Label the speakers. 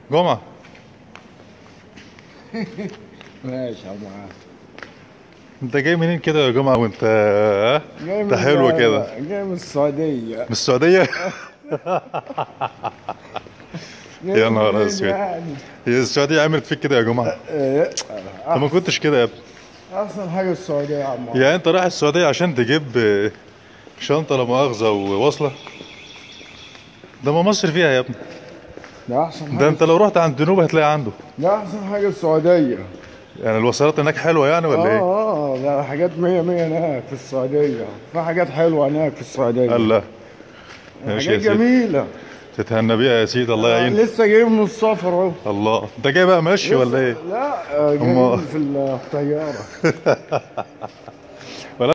Speaker 1: جمعة
Speaker 2: ماشي يا معاه
Speaker 1: انت جاي منين كده يا جمعة وانت ها؟
Speaker 2: جاي
Speaker 1: انت
Speaker 2: من
Speaker 1: حلو كده
Speaker 2: جاي من السعودية
Speaker 1: من السعودية
Speaker 2: جاي
Speaker 1: يا نهار
Speaker 2: منين
Speaker 1: أسود.
Speaker 2: يعني؟
Speaker 1: هي السعودية عملت فيك كده يا جمعة
Speaker 2: إيه،
Speaker 1: انت ما كنتش كده يا ابني
Speaker 2: احسن حاجة السعودية يا عم
Speaker 1: يعني انت رايح السعودية عشان تجيب آه، شنطة لا مؤاخذة وواصلة ده ما مصر فيها يا ابني
Speaker 2: ده احسن
Speaker 1: ده
Speaker 2: حاجة
Speaker 1: انت لو رحت عند جنوب هتلاقي عنده
Speaker 2: ده احسن حاجة السعودية
Speaker 1: يعني الوصلات هناك حلوة يعني ولا
Speaker 2: اه
Speaker 1: ايه؟
Speaker 2: اه ده حاجات مية مية هناك في السعودية في حاجات حلوة هناك في السعودية
Speaker 1: الله ماشي يا
Speaker 2: حاجات
Speaker 1: سيدي
Speaker 2: جميلة
Speaker 1: تتهنى بيها يا سيدي الله يعينك
Speaker 2: لسه جاي من السفر اهو
Speaker 1: الله انت جاي بقى ماشي ولا ايه؟
Speaker 2: لا آه،
Speaker 1: أما-
Speaker 2: جاي في الطيارة